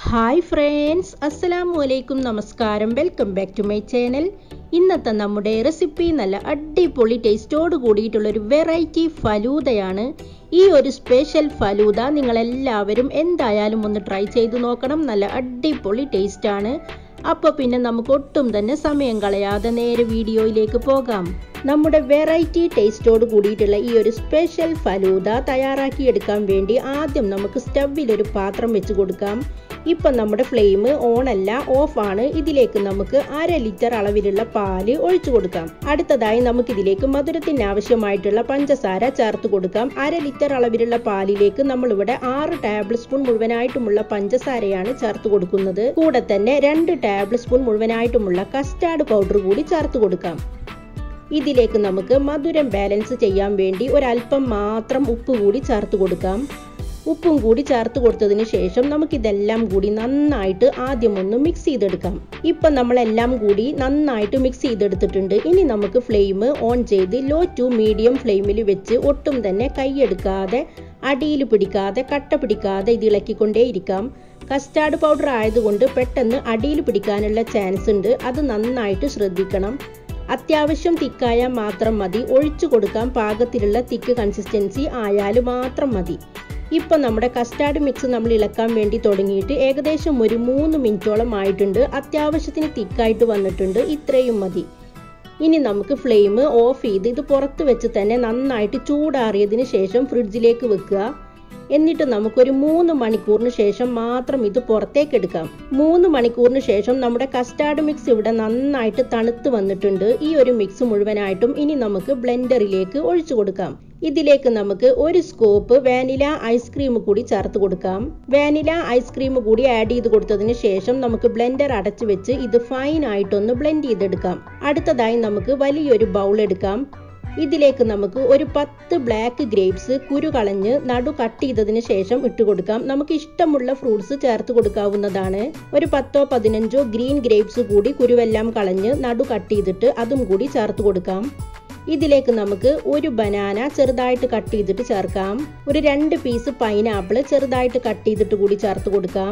hi friends അസ്സലാമു അലൈക്കും നമസ്കാരം welcome back to my channel ഇന്നത്തെ നമ്മുടെ റെസിപ്പി നല്ല അടിപൊളി ടേസ്റ്റോട് കൂടിയിട്ടുള്ള ഒരു വെറൈറ്റി ഫലൂദയാണ് ഈ ഒരു സ്പെഷ്യൽ ഫലൂദ നിങ്ങളെല്ലാവരും എന്തായാലും ഒന്ന് ട്രൈ ചെയ്ത് നോക്കണം നല്ല അടിപൊളി ടേസ്റ്റാണ് അപ്പോൾ പിന്നെ നമുക്ക് ഒട്ടും തന്നെ സമയം കളയാതെ നേരെ വീഡിയോയിലേക്ക് പോകാം നമ്മുടെ വെറൈറ്റി ടേസ്റ്റോട് കൂടിയിട്ടുള്ള ഈ ഒരു സ്പെഷ്യൽ ഫലൂദ തയ്യാറാക്കിയെടുക്കാൻ വേണ്ടി ആദ്യം നമുക്ക് സ്റ്റവിൽ ഒരു പാത്രം വെച്ച് കൊടുക്കാം ഇപ്പം നമ്മുടെ ഫ്ലെയിം ഓൺ അല്ല ഓഫ് ആണ് ഇതിലേക്ക് നമുക്ക് അര ലിറ്റർ അളവിലുള്ള പാല് ഒഴിച്ചു കൊടുക്കാം അടുത്തതായി നമുക്ക് ഇതിലേക്ക് മധുരത്തിന് ആവശ്യമായിട്ടുള്ള പഞ്ചസാര ചേർത്ത് കൊടുക്കാം അര ലിറ്റർ അളവിലുള്ള പാലിലേക്ക് നമ്മളിവിടെ ആറ് ടേബിൾ സ്പൂൺ മുഴുവനായിട്ടുമുള്ള പഞ്ചസാരയാണ് ചേർത്ത് കൊടുക്കുന്നത് കൂടെ തന്നെ രണ്ട് ടേബിൾ സ്പൂൺ മുഴുവനായിട്ടുമുള്ള കസ്റ്റാർഡ് പൗഡർ കൂടി ചേർത്ത് കൊടുക്കാം ഇതിലേക്ക് നമുക്ക് മധുരം ബാലൻസ് ചെയ്യാൻ വേണ്ടി ഒരല്പം മാത്രം ഉപ്പ് കൂടി ചേർത്ത് കൊടുക്കാം ഉപ്പും കൂടി ചേർത്ത് കൊടുത്തതിന് ശേഷം നമുക്കിതെല്ലാം കൂടി നന്നായിട്ട് ആദ്യം ഒന്ന് മിക്സ് ചെയ്തെടുക്കാം ഇപ്പം നമ്മളെല്ലാം കൂടി നന്നായിട്ട് മിക്സ് ചെയ്തെടുത്തിട്ടുണ്ട് ഇനി നമുക്ക് ഫ്ലെയിം ഓൺ ചെയ്ത് ലോ ടു മീഡിയം ഫ്ലെയിമിൽ വെച്ച് ഒട്ടും തന്നെ കൈയെടുക്കാതെ അടിയിൽ പിടിക്കാതെ കട്ട പിടിക്കാതെ ഇത് ഇളക്കിക്കൊണ്ടേയിരിക്കാം കസ്റ്റാർഡ് പൗഡർ ആയതുകൊണ്ട് പെട്ടെന്ന് അടിയിൽ പിടിക്കാനുള്ള ചാൻസ് ഉണ്ട് അത് നന്നായിട്ട് ശ്രദ്ധിക്കണം അത്യാവശ്യം തിക്കായാൽ മാത്രം മതി ഒഴിച്ചു കൊടുക്കാൻ പാകത്തിലുള്ള തിക്ക് കൺസിസ്റ്റൻസി ആയാൽ മാത്രം മതി ഇപ്പം നമ്മുടെ കസ്റ്റാർഡ് മിക്സ് നമ്മൾ ഇളക്കാൻ വേണ്ടി തുടങ്ങിയിട്ട് ഏകദേശം ഒരു മൂന്ന് മിനിറ്റോളം ആയിട്ടുണ്ട് അത്യാവശ്യത്തിന് തിക്കായിട്ട് വന്നിട്ടുണ്ട് ഇത്രയും മതി ഇനി നമുക്ക് ഫ്ലെയിം ഓഫ് ചെയ്ത് ഇത് പുറത്ത് വെച്ച് തന്നെ നന്നായിട്ട് ചൂടാറിയതിന് ശേഷം ഫ്രിഡ്ജിലേക്ക് വെക്കുക എന്നിട്ട് നമുക്കൊരു മൂന്ന് മണിക്കൂറിന് ശേഷം മാത്രം ഇത് പുറത്തേക്ക് എടുക്കാം മൂന്ന് മണിക്കൂറിന് ശേഷം നമ്മുടെ കസ്റ്റാർഡ് മിക്സ് ഇവിടെ നന്നായിട്ട് തണുത്ത് വന്നിട്ടുണ്ട് ഈ ഒരു മിക്സ് മുഴുവനായിട്ടും ഇനി നമുക്ക് ബ്ലെൻഡറിലേക്ക് ഒഴിച്ചു കൊടുക്കാം ഇതിലേക്ക് നമുക്ക് ഒരു സ്കൂപ്പ് വാനില ഐസ്ക്രീം കൂടി ചേർത്ത് കൊടുക്കാം വാനില ഐസ്ക്രീം കൂടി ആഡ് ചെയ്ത് കൊടുത്തതിന് ശേഷം നമുക്ക് ബ്ലെൻഡർ അടച്ചു വെച്ച് ഇത് ഫൈൻ ആയിട്ടൊന്ന് ബ്ലെൻഡ് ചെയ്തെടുക്കാം അടുത്തതായി നമുക്ക് വലിയൊരു ബൗൾ എടുക്കാം ഇതിലേക്ക് നമുക്ക് ഒരു പത്ത് ബ്ലാക്ക് ഗ്രേപ്സ് കുരു കളഞ്ഞ് നടു കട്ട് ചെയ്തതിന് ശേഷം ഇട്ട് കൊടുക്കാം നമുക്ക് ഇഷ്ടമുള്ള ഫ്രൂട്ട്സ് ചേർത്ത് കൊടുക്കാവുന്നതാണ് ഒരു പത്തോ പതിനഞ്ചോ ഗ്രീൻ ഗ്രേപ്സ് കൂടി കുരുവെല്ലാം കളഞ്ഞ് നടു കട്ട് ചെയ്തിട്ട് അതും കൂടി ചേർത്ത് കൊടുക്കാം ഇതിലേക്ക് നമുക്ക് ഒരു ബനാന ചെറുതായിട്ട് കട്ട് ചെയ്തിട്ട് ചേർക്കാം ഒരു രണ്ട് പീസ് പൈനാപ്പിൾ ചെറുതായിട്ട് കട്ട് ചെയ്തിട്ട് കൂടി ചേർത്ത് കൊടുക്കാം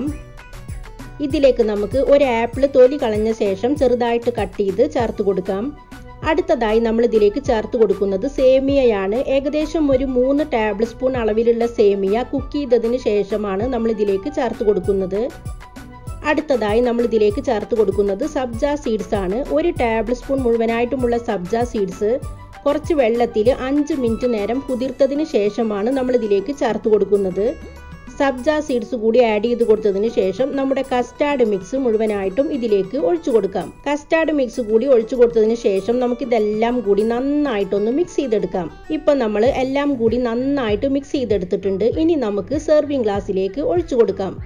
ഇതിലേക്ക് നമുക്ക് ഒരു ആപ്പിൾ തൊലി കളഞ്ഞ ശേഷം ചെറുതായിട്ട് കട്ട് ചെയ്ത് ചേർത്ത് കൊടുക്കാം അടുത്തതായി നമ്മൾ ഇതിലേക്ക് ചേർത്ത് കൊടുക്കുന്നത് സേമിയയാണ് ഏകദേശം ഒരു മൂന്ന് ടേബിൾ സ്പൂൺ അളവിലുള്ള സേമിയ കുക്ക് ചെയ്തതിന് ശേഷമാണ് നമ്മൾ ഇതിലേക്ക് ചേർത്ത് കൊടുക്കുന്നത് അടുത്തതായി നമ്മൾ ഇതിലേക്ക് ചേർത്ത് കൊടുക്കുന്നത് സബ്ജ സീഡ്സ് ആണ് ഒരു ടേബിൾ സ്പൂൺ മുഴുവനായിട്ടുമുള്ള സബ്ജ സീഡ്സ് കുറച്ച് വെള്ളത്തിൽ അഞ്ച് മിനിറ്റ് നേരം കുതിർത്തതിന് ശേഷമാണ് നമ്മൾ ഇതിലേക്ക് ചേർത്ത് കൊടുക്കുന്നത് സബ്ജ സീഡ്സ് കൂടി ആഡ് ചെയ്ത് കൊടുത്തതിന് ശേഷം നമ്മുടെ കസ്റ്റാർഡ് മിക്സ് മുഴുവനായിട്ടും ഇതിലേക്ക് ഒഴിച്ചു കൊടുക്കാം കസ്റ്റാർഡ് മിക്സ് കൂടി ഒഴിച്ചു കൊടുത്തതിന് ശേഷം നമുക്ക് ഇതെല്ലാം കൂടി നന്നായിട്ടൊന്ന് മിക്സ് ചെയ്തെടുക്കാം ഇപ്പൊ നമ്മൾ എല്ലാം കൂടി നന്നായിട്ട് മിക്സ് ചെയ്തെടുത്തിട്ടുണ്ട് ഇനി നമുക്ക് സെർവിങ് ഗ്ലാസ്സിലേക്ക് ഒഴിച്ചു കൊടുക്കാം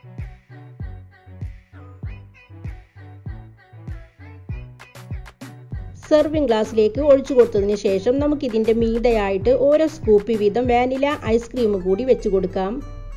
സെർവിങ് ഗ്ലാസ്സിലേക്ക് ഒഴിച്ചു കൊടുത്തതിന് ശേഷം നമുക്ക് ഇതിന്റെ മീതയായിട്ട് ഓരോ സ്കൂപ്പ് വീതം വാനില ഐസ്ക്രീം കൂടി വെച്ച് കൊടുക്കാം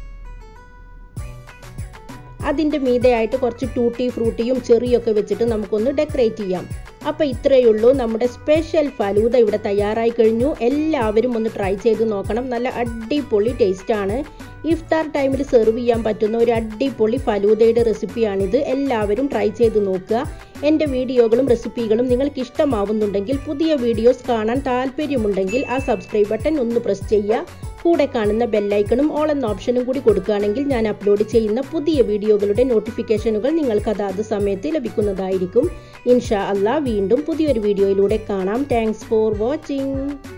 അതിൻ്റെ മീതയായിട്ട് കുറച്ച് ടൂട്ടി ഫ്രൂട്ടിയും ചെറിയൊക്കെ വെച്ചിട്ട് നമുക്കൊന്ന് ഡെക്കറേറ്റ് ചെയ്യാം അപ്പോൾ ഇത്രയേ ഉള്ളൂ നമ്മുടെ സ്പെഷ്യൽ ഫലൂദ ഇവിടെ തയ്യാറായി കഴിഞ്ഞു എല്ലാവരും ഒന്ന് ട്രൈ ചെയ്ത് നോക്കണം നല്ല അടിപൊളി ടേസ്റ്റാണ് ഇഫ്താർ ടൈമിൽ സെർവ് ചെയ്യാൻ പറ്റുന്ന ഒരു അടിപൊളി ഫലൂദയുടെ റെസിപ്പിയാണിത് എല്ലാവരും ട്രൈ ചെയ്ത് നോക്കുക എൻ്റെ വീഡിയോകളും റെസിപ്പികളും നിങ്ങൾക്ക് ഇഷ്ടമാവുന്നുണ്ടെങ്കിൽ പുതിയ വീഡിയോസ് കാണാൻ താല്പര്യമുണ്ടെങ്കിൽ ആ സബ്സ്ക്രൈബ് ബട്ടൺ ഒന്ന് പ്രസ് ചെയ്യുക കൂടെ കാണുന്ന ബെല്ലൈക്കണും ഓൾ എന്ന ഓപ്ഷനും കൂടി കൊടുക്കുകയാണെങ്കിൽ ഞാൻ അപ്ലോഡ് ചെയ്യുന്ന പുതിയ വീഡിയോകളുടെ നോട്ടിഫിക്കേഷനുകൾ നിങ്ങൾക്ക് അതാത് സമയത്ത് ലഭിക്കുന്നതായിരിക്കും ഇൻഷാ അല്ലാ വീണ്ടും പുതിയൊരു വീഡിയോയിലൂടെ കാണാം താങ്ക്സ് ഫോർ വാച്ചിങ്